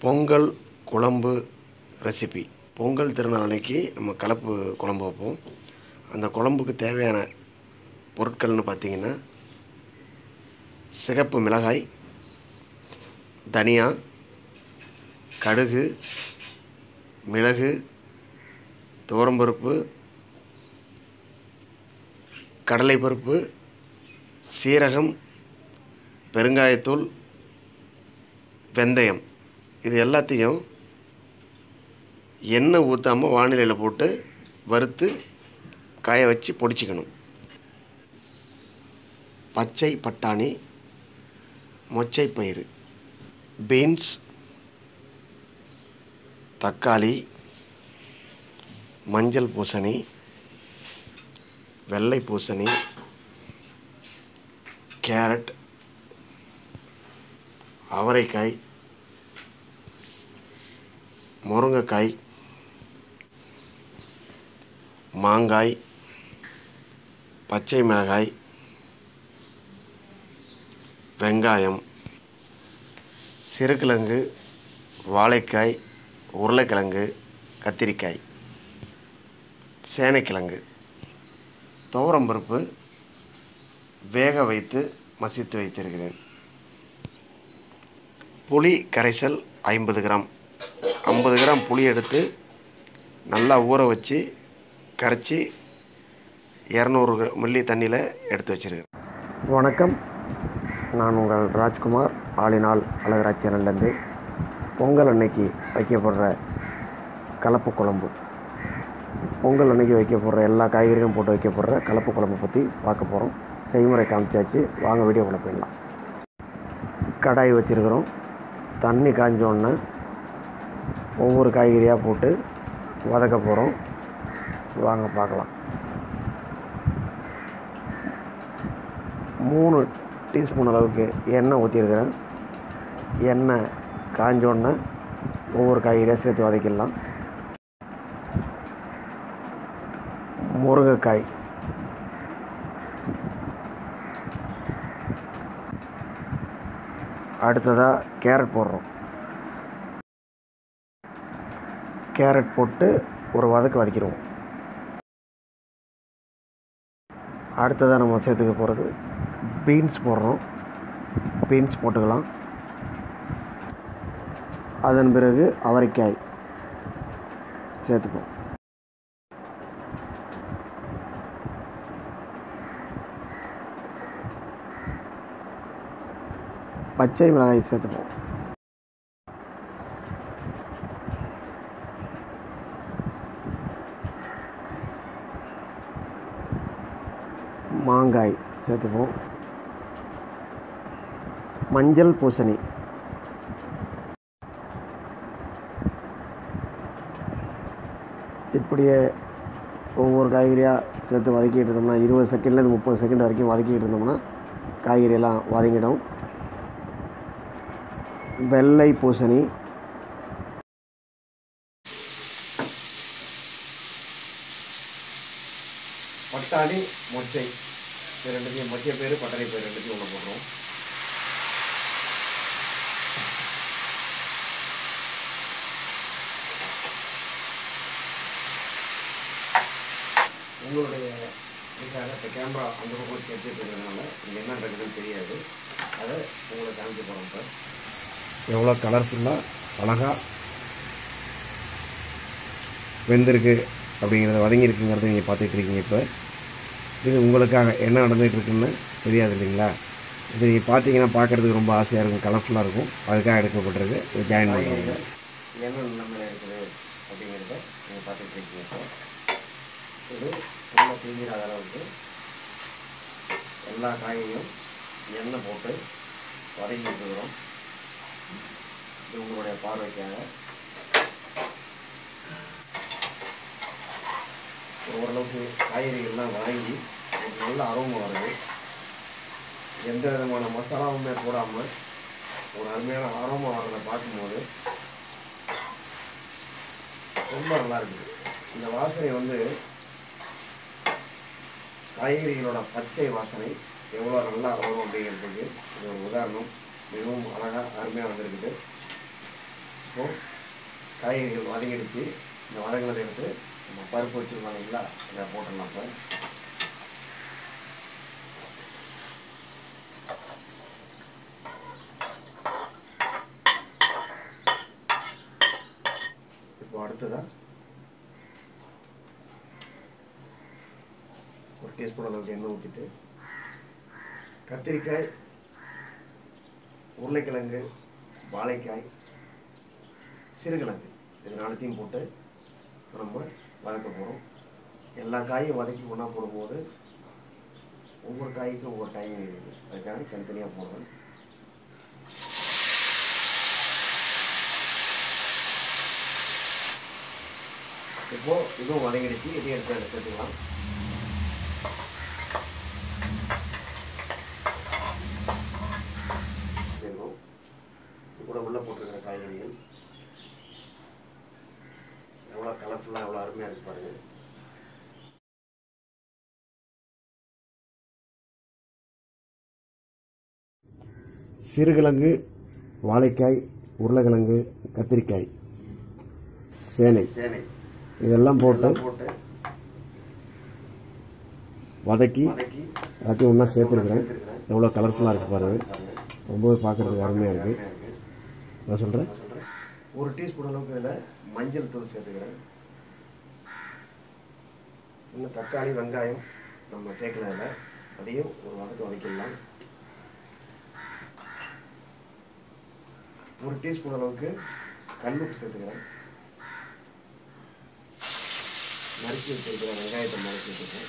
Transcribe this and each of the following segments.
பொங்கல் குழம்பு ரெசிபி பொங்கல் திருநாள் அன்னைக்கு நம்ம கலப்பு குழம்பு வைப்போம் அந்த குழம்புக்கு தேவையான பொருட்கள்னு பார்த்தீங்கன்னா சிகப்பு மிளகாய் தனியா கடுகு மிளகு துவரம்பருப்பு கடலைப்பருப்பு சீரகம் பெருங்காயத்தூள் வெந்தயம் இது எல்லாத்தையும் எண்ணெய் ஊற்றாமல் வானிலையில் போட்டு வறுத்து காய வச்சு பொடிச்சிக்கணும் பச்சை பட்டாணி மொச்சை பயிறு பீன்ஸ் தக்காளி மஞ்சள் பூசணி வெள்ளை பூசணி கேரட் அவரைக்காய் முருங்கைக்காய் மாங்காய் பச்சை மிளகாய் வெங்காயம் சிறுகிழங்கு வாழைக்காய் உருளைக்கிழங்கு கத்திரிக்காய் சேனைக்கிழங்கு துவரம்பருப்பு வேக வைத்து மசித்து வைத்திருக்கிறேன் புளி கரைசல் ஐம்பது கிராம் ஐம்பது கிராம் புளி எடுத்து நல்லா ஊற வச்சு கரைச்சி இரநூறு மில்லி தண்ணியில் எடுத்து வச்சுருக்கிறேன் வணக்கம் நான் உங்கள் ராஜ்குமார் ஆளினால் அழகராஜ் சேனல்லேருந்து பொங்கல் அன்னைக்கு வைக்கப்படுற கலப்பு குழம்பு பொங்கல் அன்னைக்கு வைக்கப்படுற எல்லா காய்கறிகளும் போட்டு வைக்கப்படுற கலப்பு குழம்பு பற்றி பார்க்க போகிறோம் செய்முறை காமிச்சாச்சு வாங்க வீடியோக்குள்ளே போயிடலாம் கடாய் வச்சுருக்கிறோம் தண்ணி காஞ்சோடனே ஒவ்வொரு காய்கறியாக போட்டு வதக்க போகிறோம் வாங்க பார்க்கலாம் மூணு டீஸ்பூன் அளவுக்கு எண்ணெய் ஊற்றிருக்கிறேன் எண்ணெய் காஞ்சோடனே ஒவ்வொரு காய்கறியாக சேர்த்து வதக்கிடலாம் முருங்கைக்காய் அடுத்ததாக கேரட் போடுறோம் கேரட் போட்டு ஒரு வதக்கு வதக்கிடுவோம் அடுத்ததாக நம்ம சேர்த்துக்க போகிறது பீன்ஸ் போடுறோம் பீன்ஸ் போட்டுக்கலாம் அதன் பிறகு அவரைக்காய் சேர்த்துப்போம் பச்சை மிளகாய் சேர்த்துப்போம் மாங்காய் சேர்த்துப்போம் மஞ்சள் பூசணி இப்படியே ஒவ்வொரு காய்கறியாக சேர்த்து வதக்கிட்டு இருந்தோம்னா இருபது செகண்ட்லேருந்து முப்பது செகண்ட் வரைக்கும் வதக்கிட்டு இருந்தோம்னா காய்கறியெல்லாம் வதங்கிடும் வெள்ளை பூசணி பட்டாணி மொச்சை இது ரெண்டுத்தையும் மொச்சை பேர் பட்டாணி பேர் ரெண்டுத்தையும் ஒன்று போடுறோம் உங்களுடைய இதுக்காக இப்போ கேமரா அந்த பக்கம் சேர்த்து இருக்கிறதுனால இங்கே என்ன நடக்குதுன்னு தெரியாது அதை உங்களுக்கு காமிக்க போகிறோம் இப்போ எவ்வளோ கலர்ஃபுல்லாக அழகாக வெந்திருக்கு அப்படிங்கிறத வதங்கியிருக்குங்கிறத நீங்கள் பார்த்துட்டு இருக்கீங்க இப்போ இது உங்களுக்காக என்ன நடந்துகிட்டு இருக்குன்னு தெரியாது இல்லைங்களா இது நீங்கள் பார்த்தீங்கன்னா பார்க்குறதுக்கு ரொம்ப ஆசையாக இருக்கும் கலர்ஃபுல்லாக இருக்கும் அதுக்காக எடுக்கப்பட்டிருக்கு இது ஜாயின் பண்ணுறவங்க என்ன நிலைமையில் இருக்குது அப்படிங்கிறத நீங்கள் பார்த்துட்டு இருக்கீங்க இப்போ இது ரொம்ப தீவிராத அளவுக்கு எல்லா காயையும் எண்ணெய் போட்டு வதக்கி விட்டுக்கிறோம் இது உங்களுடைய பார்வைக்காக ஓரளவுக்கு காய்கறிகள்லாம் வதங்கி ஒரு நல்ல அரோமா வருது எந்த விதமான மசாலாவுமே போடாமல் ஒரு அருமையான அரோமா வரதை பார்க்கும்போது ரொம்ப நல்லா இருக்குது இந்த வாசனை வந்து காய்கறிகளோட பச்சை வாசனை எவ்வளோ நல்லா வரும் அப்படிங்கிறதுக்கு இது ஒரு உதாரணம் மிகவும் அழகாக அருமையாக வந்திருக்குது இப்போது காய்கறிகள் வதங்கிடுச்சு இந்த வதங்கினதை எடுத்து நம்ம பருப்பு வச்சுருக்கோம் இல்லைங்களா அதை போட்டுடலாம் இப்போ இப்போ அடுத்ததாக ஒரு டீஸ்பூன் அளவுக்கு எண்ணெய் ஊற்றிட்டு கத்திரிக்காய் உருளைக்கிழங்கு வாழைக்காய் சிறுகிழங்கு இது நாலுத்தையும் போட்டு நம்ம வதக்க போகிறோம் எல்லா காயும் வதக்கி ஒன்றா போடும்போது ஒவ்வொரு காய்க்கும் ஒவ்வொரு டைமிங் இருக்குது அதுக்காக தனித்தனியாக போடுறேன் இப்போது இதுவும் வதங்கிடுச்சு இதையும் எடுத்து அதில் சேர்த்துக்கலாம் இருக்கும் இது கூட உள்ளே போட்டிருக்கிற காய்கறிகள் எவ்வளோ கலர்ஃபுல்லாக எவ்வளோ அருமையாக இருக்கு பாருங்கள் சிறுகிழங்கு வாழைக்காய் உருளைக்கிழங்கு கத்திரிக்காய் சேனை சேனை இதெல்லாம் போட்டு போட்டு வதக்கி வதக்கி எல்லாத்தையும் ஒன்றா சேர்த்துருக்குறேன் சேர்த்துருக்கிறேன். எவ்வளோ கலர்ஃபுல்லாக இருக்குது பாருங்கள் ரொம்பவே பார்க்குறதுக்கு அருமையாக இருக்குது அருமையா இருக்கு. நான் சொல்கிறேன் நான் சொல்றேன். ஒரு டீஸ்பூன் அளவுக்கு இதில் மஞ்சள் தூள் சேர்த்துக்கிறேன் இன்னும் தக்காளி வெங்காயம் நம்ம சேர்க்கல அதில் அதையும் ஒரு வதக்கு வதக்கிடலாம் ஒரு டீஸ்பூன் அளவுக்கு கல்லுப்பு சேர்த்துக்கிறேன் நறுக்கி வச்சிருக்கிற வெங்காயத்தை நறுக்கி வச்சுருக்கேன்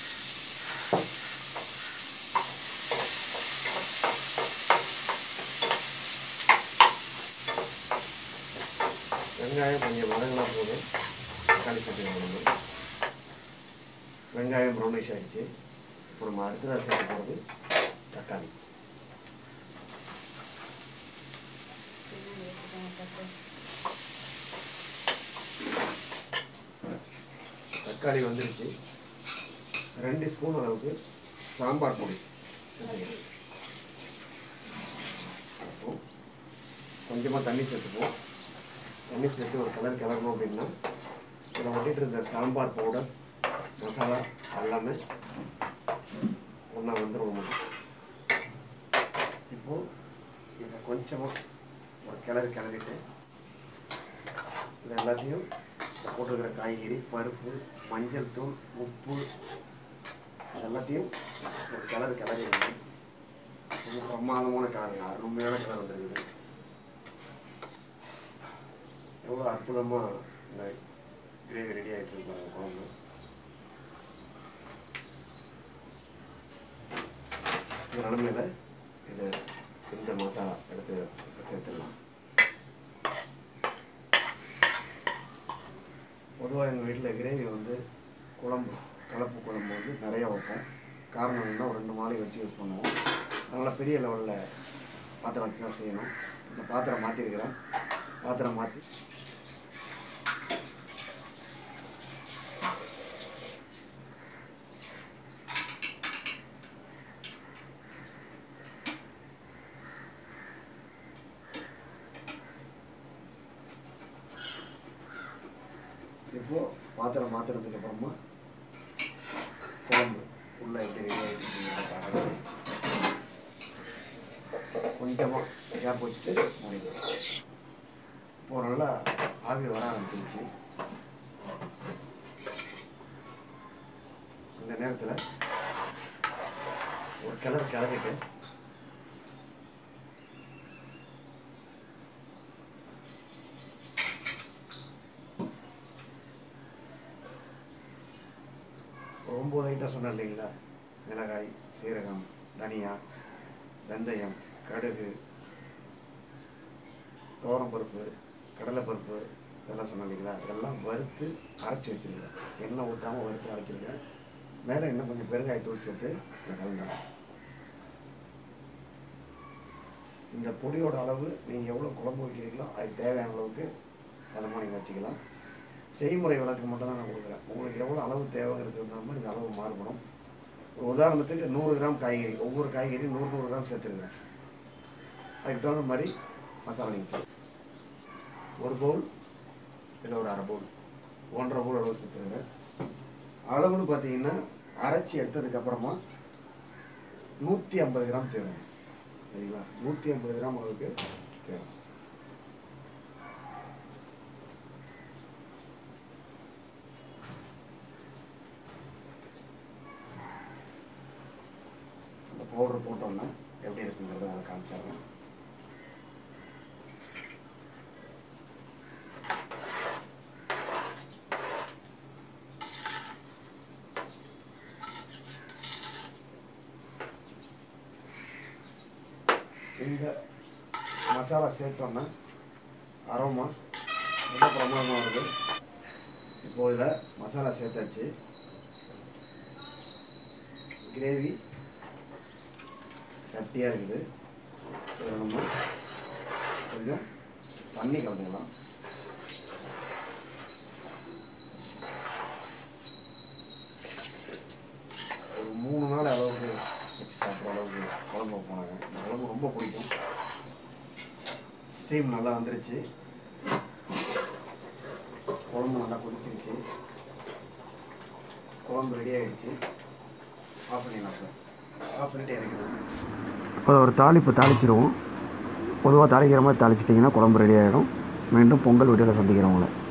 வெங்காயம் கொஞ்சம் வதங்கினா போதும் தக்காளி சேர்த்துக்கலாம் நம்ம வெங்காயம் ப்ரௌனிஷ் ஆகிடுச்சு இப்போ நம்ம அடுத்ததாக சேர்க்க போகிறது தக்காளி தக்காளி வந்துருச்சு ரெண்டு ஸ்பூன் அளவுக்கு சாம்பார் பொடி சேர்த்துக்கிறேன் அப்போ கொஞ்சமாக தண்ணி சேர்த்துப்போம் தண்ணி சேர்த்து ஒரு கலர் கிளறணும் அப்படின்னா இதில் ஒட்டிட்டு இருந்த சாம்பார் பவுடர் மசாலா எல்லாமே ஒன்றா வந்துடும் நமக்கு இப்போது இதை கொஞ்சமாக ஒரு கிளறி கிளறிட்டு இது எல்லாத்தையும் இந்த போட்டிருக்கிற காய்கறி பருப்பு மஞ்சள் தூள் உப்பு இது எல்லாத்தையும் ஒரு கிளறு கிளறி விடணும். ரொம்ப பிரமாதமான கலருங்க அருமையான கலர் வந்துருக்குது எவ்வளோ அற்புதமாக இந்த கிரேவி ரெடி ஆகிட்டு இருப்பாங்க குழம்பு இந்த நிலமையில இது இந்த மசாலா எடுத்து இப்ப சேர்த்துடலாம் பொதுவாக எங்கள் வீட்டில் கிரேவி வந்து குழம்பு கலப்பு குழம்பு வந்து நிறையா வைப்போம் காரணம் என்னன்னா ஒரு ரெண்டு மாலை வச்சு யூஸ் பண்ணுவோம் அதனால் பெரிய லெவலில் பாத்திரம் வச்சு தான் செய்யணும் இந்த பாத்திரம் மாற்றிருக்கிறேன் பாத்திரம் மாற்றி இப்போ பாத்திரம் மாத்துறதுக்கு அப்புறமா குழம்பு உள்ள எப்படி ரெடி ஆகிட்டு பார்க்கலாம் கொஞ்சமாக கேப் வச்சுட்டு மூடிடுவோம் இப்போ நல்லா ஆவி வர ஆரம்பிச்சிருச்சு இந்த நேரத்தில் ஒரு கிளறு கிளறிட்டு ஒரு ஒம்பது ஐட்டம் சொன்னேன் இல்லைங்களா மிளகாய் சீரகம் தனியா வெந்தயம் கடுகு பருப்பு கடலைப்பருப்பு இதெல்லாம் சொன்னேன் இல்லைங்களா இதெல்லாம் வறுத்து அரைச்சி வச்சுருக்கேன் எண்ணெய் ஊற்றாமல் வறுத்து அரைச்சிருக்கேன் மேலே இன்னும் கொஞ்சம் பெருங்காயத்தூள் சேர்த்து நான் கலந்துறேன் இந்த பொடியோட அளவு நீங்கள் எவ்வளோ குழம்பு வைக்கிறீங்களோ அதுக்கு தேவையான அளவுக்கு பதமாக நீங்கள் வச்சுக்கலாம் செய்முறை விளக்கு மட்டும் தான் நான் கொடுக்குறேன் உங்களுக்கு எவ்வளோ அளவு தேவைங்கிறது தகுந்த மாதிரி இந்த அளவு மாறுபடும் ஒரு உதாரணத்துக்கு நூறு கிராம் காய்கறி ஒவ்வொரு காய்கறியும் நூறு நூறு கிராம் சேர்த்துருக்கேன் அதுக்கு தகுந்த மாதிரி மசாலா நீங்கள் சேர்த்து ஒரு பவுல் இதில் ஒரு அரை பவுல் ஒன்றரை பவுல் அளவு சேர்த்துருங்க அளவுன்னு பார்த்தீங்கன்னா அரைச்சி எடுத்ததுக்கப்புறமா நூற்றி ஐம்பது கிராம் தேவை சரிங்களா நூற்றி ஐம்பது கிராம் அளவுக்கு தேவை அந்த பவுடர் போட்டோம்னா எப்படி இருக்குங்கிறத உங்களுக்கு காமிச்சிடுறேன் இந்த மசாலா சேர்த்தோன்னா அரோமா ரொம்ப பிரமாதமாக வருது இப்போ இதில் மசாலா சேர்த்தாச்சு கிரேவி கட்டியாக இருக்குது இதில் நம்ம கொஞ்சம் தண்ணி கலந்துக்கலாம் ஒரு மூணு நாள் அளவுக்கு வச்சு சாப்பிட்ற அளவுக்கு குழம்பு போனாங்க இந்த குழம்பு ரொம்ப பிடிக்கும் ஸ்டீம் நல்லா வந்துருச்சு குழம்பு நல்லா கொதிச்சிருச்சு குழம்பு ரெடி ஆகிடுச்சு ஆஃப் பண்ணிடலாம் சார் ஆஃப் பண்ணிட்டு இறக்கிடுவோம் இப்போ ஒரு தாளிப்பு தாளிச்சிடுவோம் பொதுவாக தாளிக்கிற மாதிரி தாளிச்சிட்டிங்கன்னா குழம்பு ரெடி ஆகிடும் மீண்டும் பொங்கல் வீடியோவில் சந்திக்கிறேன் உங்களை